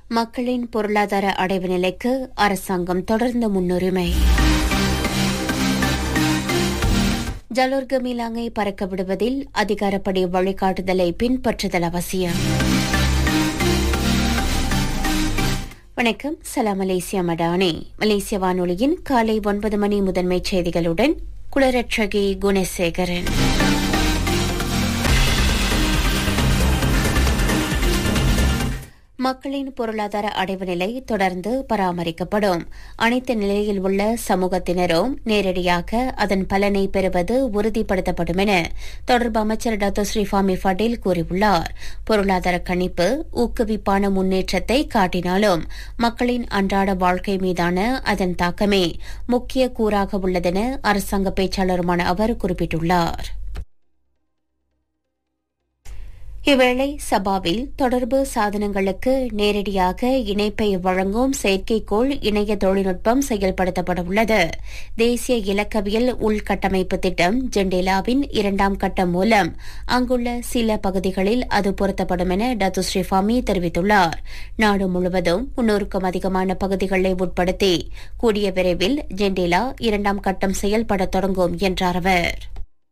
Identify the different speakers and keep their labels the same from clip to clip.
Speaker 1: மக்களின் பொருளாதார அடைவு நிலைக்கு அரசாங்கம் தொடர்ந்த முன்னுரிமை ஜலோர்க மீலாங்கை பறக்க விடுவதில் அதிகாரப்படி வழிகாட்டுதலை பின்பற்றுதல் அவசியம் வணக்கம் சலாம் மலேசியா மடானே மலேசிய வானொலியின் காலை ஒன்பது மணி முதன்மைச் செய்திகளுடன் குளரட்சகி குணசேகரன் மக்களின் பொருளாதார அடைவு நிலை தொடர்ந்து பராமரிக்கப்படும் அனைத்து நிலையில் உள்ள சமூகத்தினரும் நேரடியாக அதன் பலனை பெறுவது உறுதிப்படுத்தப்படும் என தொடர்பு அமைச்சர் டாக்டர் ஸ்ரீஃபாமி ஃபடேல் கூறியுள்ளார் பொருளாதார கணிப்பு ஊக்குவிப்பான முன்னேற்றத்தை காட்டினாலும் மக்களின் அன்றாட வாழ்க்கை மீதான அதன் தாக்கமே முக்கிய கூறாக உள்ளதென அரசாங்க பேச்சாளருமான அவர் குறிப்பிட்டுள்ளார் இவ்வேளை சபாவில் தொடர்பு சாதனங்களுக்கு நேரடியாக இணைப்பை வழங்கும் செயற்கைக்கோள் இணைய தொழில்நுட்பம் செயல்படுத்தப்பட உள்ளது தேசிய இலக்கவியல் உள்கட்டமைப்பு திட்டம் ஜெண்டேலாவின் இரண்டாம் கட்டம் மூலம் அங்குள்ள சில பகுதிகளில் அது பொருத்தப்படும் என டத்து ஸ்ரீஃபாமி தெரிவித்துள்ளார் நாடு முழுவதும் முன்னூறுக்கும் அதிகமான பகுதிகளை உட்படுத்தி கூடிய விரைவில் ஜெண்டேலா இரண்டாம் கட்டம் செயல்பட தொடங்கும் என்றார் அவர்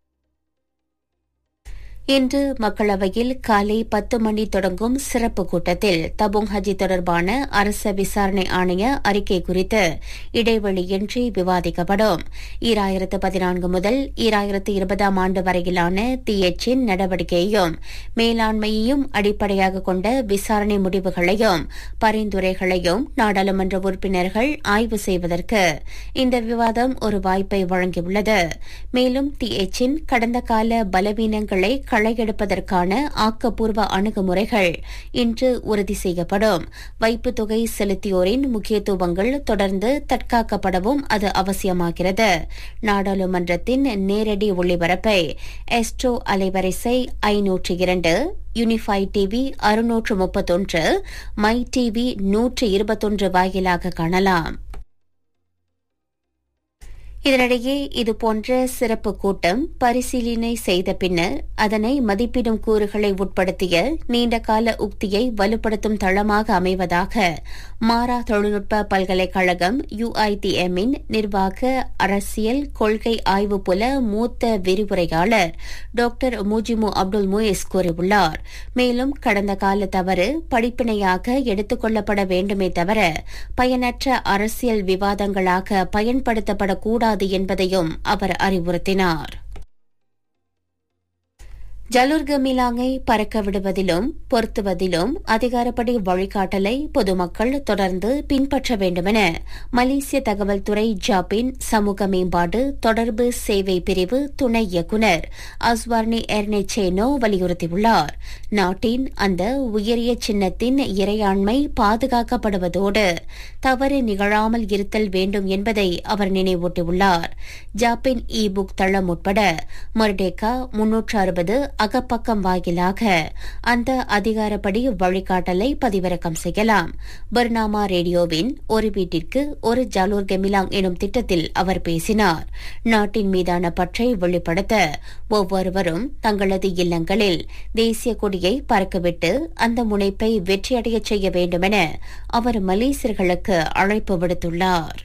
Speaker 1: இன்று மக்களவையில் காலை பத்து மணி தொடங்கும் சிறப்பு கூட்டத்தில் தபுங் ஹஜி தொடர்பான அரச விசாரணை ஆணைய அறிக்கை குறித்து இடைவெளியின்றி விவாதிக்கப்படும் ஈராயிரத்து பதினான்கு முதல் ஈராயிரத்து இருபதாம் ஆண்டு வரையிலான திஎச்சின் நடவடிக்கையையும் மேலாண்மையையும் அடிப்படையாக கொண்ட விசாரணை முடிவுகளையும் பரிந்துரைகளையும் நாடாளுமன்ற உறுப்பினர்கள் ஆய்வு செய்வதற்கு இந்த விவாதம் ஒரு வாய்ப்பை வழங்கியுள்ளது மேலும் திஎச்சின் கடந்த கால பலவீனங்களை களையெடுப்பதற்கான ஆக்கப்பூர்வ அணுகுமுறைகள் இன்று உறுதி செய்யப்படும் வைப்பு தொகை செலுத்தியோரின் முக்கியத்துவங்கள் தொடர்ந்து தற்காக்கப்படவும் அது அவசியமாகிறது நாடாளுமன்றத்தின் நேரடி ஒளிபரப்பை எஸ்ட்ரோ அலைவரிசை ஐநூற்று இரண்டு யூனிஃபை டிவி அறுநூற்று முப்பத்தொன்று மை டிவி நூற்று இருபத்தொன்று வாயிலாக காணலாம் இதனிடையே இதுபோன்ற சிறப்பு கூட்டம் பரிசீலனை செய்த பின்னர் அதனை மதிப்பிடும் கூறுகளை உட்படுத்திய நீண்டகால உக்தியை வலுப்படுத்தும் தளமாக அமைவதாக மாரா தொழில்நுட்ப பல்கலைக்கழகம் யுஐடிஎம்மின் நிர்வாக அரசியல் கொள்கை ஆய்வு புல மூத்த விரிவுரையாளர் டாக்டர் முஜிமு அப்துல் முயிஸ் கூறியுள்ளார் மேலும் கடந்த கால தவறு படிப்பினையாக எடுத்துக் கொள்ளப்பட வேண்டுமே தவிர பயனற்ற அரசியல் விவாதங்களாக பயன்படுத்தப்படக்கூடாது கூடாது என்பதையும் அவர் அறிவுறுத்தினார் ஜலுர்க மிலாங்கை பறக்க விடுவதிலும் பொருத்துவதிலும் அதிகாரப்படி வழிகாட்டலை பொதுமக்கள் தொடர்ந்து பின்பற்ற வேண்டுமென மலேசிய தகவல் துறை ஜாப்பின் சமூக மேம்பாடு தொடர்பு சேவை பிரிவு துணை இயக்குநர் அஸ்வார்னி எர்னெச்சேனோ வலியுறுத்தியுள்ளார் நாட்டின் அந்த உயரிய சின்னத்தின் இறையாண்மை பாதுகாக்கப்படுவதோடு தவறு நிகழாமல் இருத்தல் வேண்டும் என்பதை அவர் நினைவூட்டியுள்ளார் ஜாப்பின் இ புக் தளம் உட்பட மர்டேக்கா முன்னூற்று அறுபது அகப்பக்கம் வாயிலாக அந்த அதிகாரப்படி வழிகாட்டலை பதிவிறக்கம் செய்யலாம் பர்னாமா ரேடியோவின் ஒரு வீட்டிற்கு ஒரு ஜாலூர் கெமிலாங் எனும் திட்டத்தில் அவர் பேசினார் நாட்டின் மீதான பற்றை வெளிப்படுத்த ஒவ்வொருவரும் தங்களது இல்லங்களில் தேசிய கொடியை பறக்கவிட்டு அந்த முனைப்பை வெற்றியடையச் செய்ய வேண்டுமென அவர் மலேசியர்களுக்கு அழைப்பு விடுத்துள்ளார்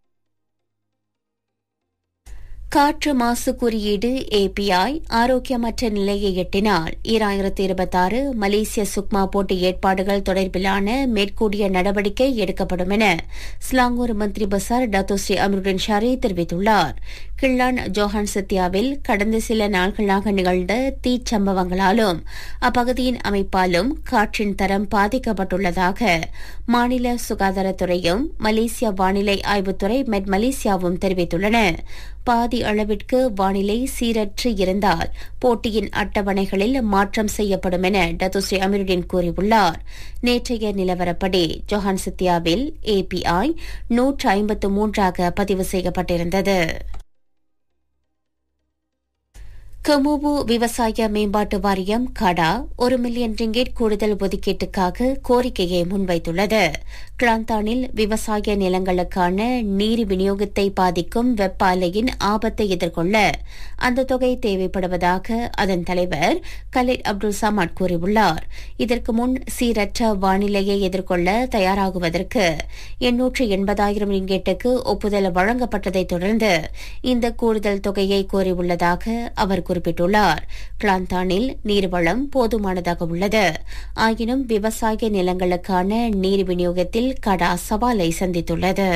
Speaker 1: காற்று மாசு குறியீடு ஏபிஐ ஆரோக்கியமற்ற நிலையை எட்டினால் ஈராயிரத்து இருபத்தாறு மலேசிய சுக்மா போட்டி ஏற்பாடுகள் தொடர்பிலான மேற்கூடிய நடவடிக்கை எடுக்கப்படும் என ஸ்லாங்கூர் மந்திரி பசார் டாத்தோ ஸ்ரீ அமருடன் ஷாரி தெரிவித்துள்ளார் கிள்ளான் ஜோஹான் சத்யாவில் கடந்த சில நாட்களாக நிகழ்ந்த தீச்சம்பவங்களாலும் அப்பகுதியின் அமைப்பாலும் காற்றின் தரம் பாதிக்கப்பட்டுள்ளதாக மாநில சுகாதாரத்துறையும் மலேசிய வானிலை ஆய்வுத்துறை மெட் மலேசியாவும் தெரிவித்துள்ளன பாதி அளவிற்கு வானிலை சீரற்று இருந்தால் போட்டியின் அட்டவணைகளில் மாற்றம் செய்யப்படும் என டத்துஸ்ரீ அமீருddin கூறியுள்ளார் நேற்றைய நிலவரப்படி ஜொஹான் சத்யாவில் ஏபிஐ நூற்று ஐம்பத்து மூன்றாக பதிவு செய்யப்பட்டிருந்தது கமுவு விவசாய மேம்பாட்டு வாரியம் கடா ஒரு மில்லியன் ரிங்கெட் கூடுதல் ஒதுக்கீட்டுக்காக கோரிக்கையை முன்வைத்துள்ளது கிளாந்தானில் விவசாய நிலங்களுக்கான நீர் விநியோகத்தை பாதிக்கும் வெப்ப அலையின் ஆபத்தை எதிர்கொள்ள அந்த தொகை தேவைப்படுவதாக அதன் தலைவர் கலீட் அப்துல் சமாட் கூறியுள்ளார் இதற்கு முன் சீரற்ற வானிலையை எதிர்கொள்ள தயாராகுவதற்கு எண்ணூற்று எண்பதாயிரம் ரிங்கெட்டுக்கு ஒப்புதல் வழங்கப்பட்டதைத் தொடர்ந்து இந்த கூடுதல் தொகையை கோரியுள்ளதாக அவர் குறிப்பிட்டுள்ளார் கிளாந்தானில் நீர்வளம் போதுமானதாக உள்ளது ஆயினும் விவசாய நிலங்களுக்கான நீர் விநியோகத்தில் கடா சவாலை சந்தித்துள்ளது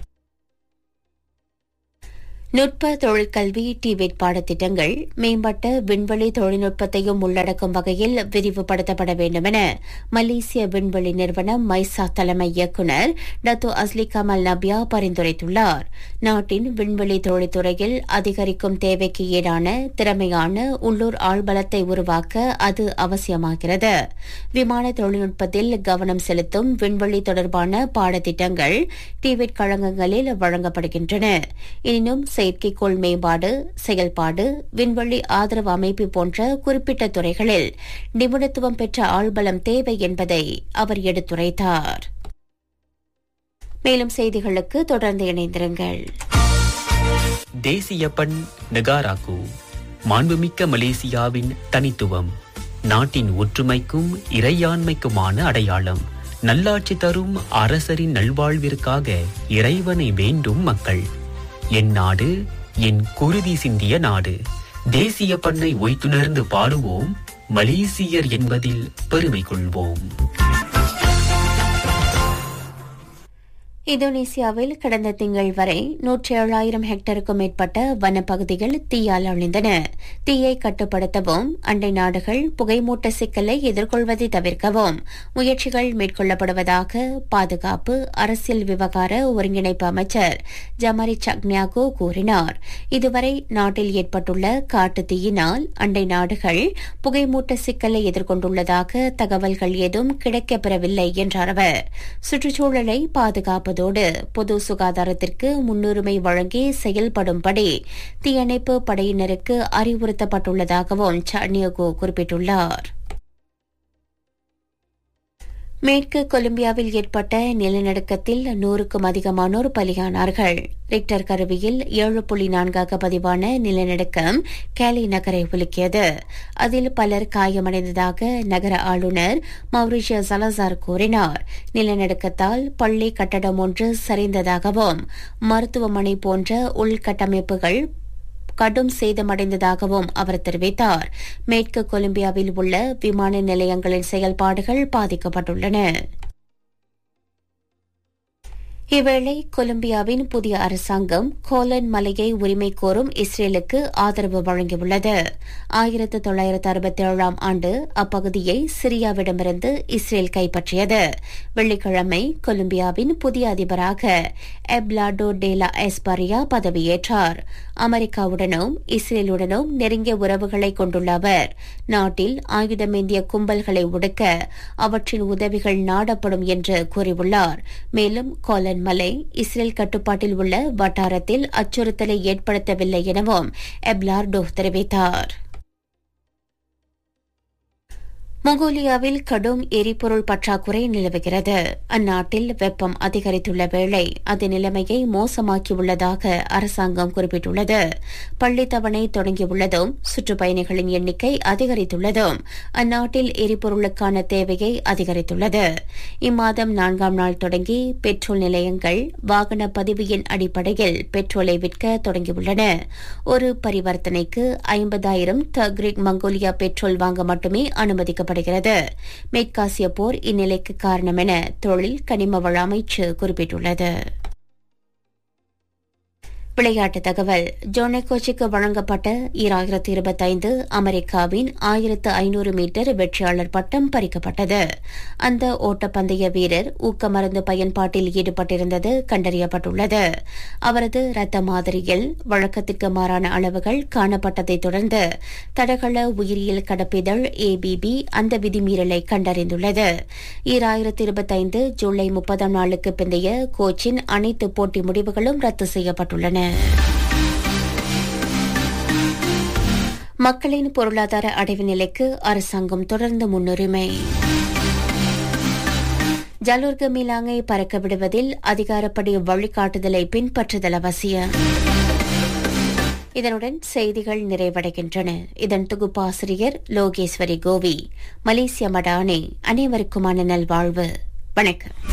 Speaker 1: நுட்ப தொழிற்கல்வி டிபெட் பாடத்திட்டங்கள் மேம்பட்ட விண்வெளி தொழில்நுட்பத்தையும் உள்ளடக்கும் வகையில் விரிவுபடுத்தப்பட வேண்டும் என மலேசிய விண்வெளி நிறுவனம் மைசா தலைமை இயக்குநர் டத்து அஸ்லி கமல் நபியா பரிந்துரைத்துள்ளார் நாட்டின் விண்வெளி தொழில்துறையில் அதிகரிக்கும் தேவைக்கு ஈடான திறமையான உள்ளூர் ஆழ்பலத்தை உருவாக்க அது அவசியமாகிறது விமான தொழில்நுட்பத்தில் கவனம் செலுத்தும் விண்வெளி தொடர்பான பாடத்திட்டங்கள் டிபெட் கழகங்களில் வழங்கப்படுகின்றன எனினும் செயற்கைக்கோள் மேம்பாடு செயல்பாடு விண்வெளி ஆதரவு அமைப்பு போன்ற குறிப்பிட்ட துறைகளில் நிபுணத்துவம் பெற்ற ஆள்பலம் தேவை என்பதை அவர் எடுத்துரைத்தார் மேலும் செய்திகளுக்கு தொடர்ந்து இணைந்திருங்கள்
Speaker 2: தேசிய பண் நெகாராக்கு மாண்புமிக்க மலேசியாவின் தனித்துவம் நாட்டின் ஒற்றுமைக்கும் இறையாண்மைக்குமான அடையாளம் நல்லாட்சி தரும் அரசரின் நல்வாழ்விற்காக இறைவனை வேண்டும் மக்கள் என் நாடு என் குருதி சிந்திய நாடு தேசிய பண்ணை ஒய்த்துணர்ந்து பாடுவோம் மலேசியர் என்பதில் பெருமை கொள்வோம்
Speaker 1: இந்தோனேசியாவில் கடந்த திங்கள் வரை நூற்றி ஏழாயிரம் ஹெக்டருக்கும் மேற்பட்ட வனப்பகுதிகள் தீயால் அழிந்தன தீயை கட்டுப்படுத்தவும் அண்டை நாடுகள் புகைமூட்ட சிக்கலை எதிர்கொள்வதை தவிர்க்கவும் முயற்சிகள் மேற்கொள்ளப்படுவதாக பாதுகாப்பு அரசியல் விவகார ஒருங்கிணைப்பு அமைச்சர் ஜமரி சக்னியாகோ கூறினார் இதுவரை நாட்டில் ஏற்பட்டுள்ள காட்டு தீயினால் அண்டை நாடுகள் புகைமூட்ட சிக்கலை எதிர்கொண்டுள்ளதாக தகவல்கள் ஏதும் கிடைக்கப்பெறவில்லை என்றார் அவர் சுற்றுச்சூழலை பாதுகாப்பு இருப்பதோடு பொது சுகாதாரத்திற்கு முன்னுரிமை வழங்கி செயல்படும்படி தீயணைப்பு படையினருக்கு அறிவுறுத்தப்பட்டுள்ளதாகவும் சானியகோ குறிப்பிட்டுள்ளார் மேற்கு கொலம்பியாவில் ஏற்பட்ட நிலநடுக்கத்தில் நூறுக்கும் அதிகமானோர் பலியானார்கள் ரிக்டர் கருவியில் ஏழு புள்ளி நான்காக பதிவான நிலநடுக்கம் கேலி நகரை உலுக்கியது அதில் பலர் காயமடைந்ததாக நகர ஆளுநர் மௌரிஷிய சலசார் கூறினார் நிலநடுக்கத்தால் பள்ளி கட்டடம் ஒன்று சரிந்ததாகவும் மருத்துவமனை போன்ற உள்கட்டமைப்புகள் கடும் சேதமடைந்ததாகவும் அவர் தெரிவித்தார் மேற்கு கொலம்பியாவில் உள்ள விமான நிலையங்களின் செயல்பாடுகள் பாதிக்கப்பட்டுள்ளன இவ்வேளை கொலம்பியாவின் புதிய அரசாங்கம் கோலன் மலையை உரிமை கோரும் இஸ்ரேலுக்கு ஆதரவு வழங்கியுள்ளது ஆயிரத்து தொள்ளாயிரத்து அறுபத்தி ஏழாம் ஆண்டு அப்பகுதியை சிரியாவிடமிருந்து இஸ்ரேல் கைப்பற்றியது வெள்ளிக்கிழமை கொலம்பியாவின் புதிய அதிபராக எப்லாடோ டேலா எஸ்பரியா பதவியேற்றார் அமெரிக்காவுடனும் இஸ்ரேலுடனும் நெருங்கிய உறவுகளை கொண்டுள்ள அவர் நாட்டில் ஆயுதமேந்திய கும்பல்களை ஒடுக்க அவற்றின் உதவிகள் நாடப்படும் என்று கூறியுள்ளார் மேலும் கோலன் மலை இஸ்ரேல் கட்டுப்பாட்டில் உள்ள வட்டாரத்தில் அச்சுறுத்தலை ஏற்படுத்தவில்லை எனவும் எப்லார்டோ தெரிவித்தார் மங்கோலியாவில் கடும் எரிபொருள் பற்றாக்குறை நிலவுகிறது அந்நாட்டில் வெப்பம் அதிகரித்துள்ள வேளை அது நிலைமையை மோசமாக்கியுள்ளதாக அரசாங்கம் குறிப்பிட்டுள்ளது பள்ளி தவணை தொடங்கியுள்ளதும் சுற்றுப்பயணிகளின் எண்ணிக்கை அதிகரித்துள்ளதும் அந்நாட்டில் எரிபொருளுக்கான தேவையை அதிகரித்துள்ளது இம்மாதம் நான்காம் நாள் தொடங்கி பெட்ரோல் நிலையங்கள் வாகன பதிவு எண் அடிப்படையில் பெட்ரோலை விற்க தொடங்கியுள்ளன ஒரு பரிவர்த்தனைக்கு ஐம்பதாயிரம் தக்ரிக் மங்கோலியா பெட்ரோல் வாங்க மட்டுமே அனுமதிக்கப்படும் காணப்படுகிறது மேற்காசிய போர் இந்நிலைக்கு காரணம் என தொழில் கனிம வள அமைச்சு குறிப்பிட்டுள்ளது விளையாட்டுத் தகவல் ஜோனெகோச்சிக்கு வழங்கப்பட்ட ஈராயிரத்து இருபத்தைந்து அமெரிக்காவின் ஆயிரத்து ஐநூறு மீட்டர் வெற்றியாளர் பட்டம் பறிக்கப்பட்டது அந்த ஓட்டப்பந்தய வீரர் ஊக்க மருந்து பயன்பாட்டில் ஈடுபட்டிருந்தது கண்டறியப்பட்டுள்ளது அவரது ரத்த மாதிரியில் வழக்கத்திற்கு மாறான அளவுகள் காணப்பட்டதைத் தொடர்ந்து தடகள உயிரியல் கடப்பிதழ் ஏபிபி அந்த விதிமீறலை கண்டறிந்துள்ளது ஈராயிரத்து இருபத்தைந்து ஜூலை முப்பதாம் நாளுக்கு பிந்தைய கோச்சின் அனைத்து போட்டி முடிவுகளும் ரத்து செய்யப்பட்டுள்ளன மக்களின் பொருளாதார அடைவு நிலைக்கு அரசாங்கம் தொடர்ந்து முன்னுரிமை ஜலோர்க மிலாங்கை பறக்க விடுவதில் அதிகாரப்படி வழிகாட்டுதலை பின்பற்றுதல் அவசியம் இதனுடன் செய்திகள் நிறைவடைகின்றன இதன் தொகுப்பாசிரியர் லோகேஸ்வரி கோவி மலேசிய மடானே அனைவருக்குமான நல்வாழ்வு வணக்கம்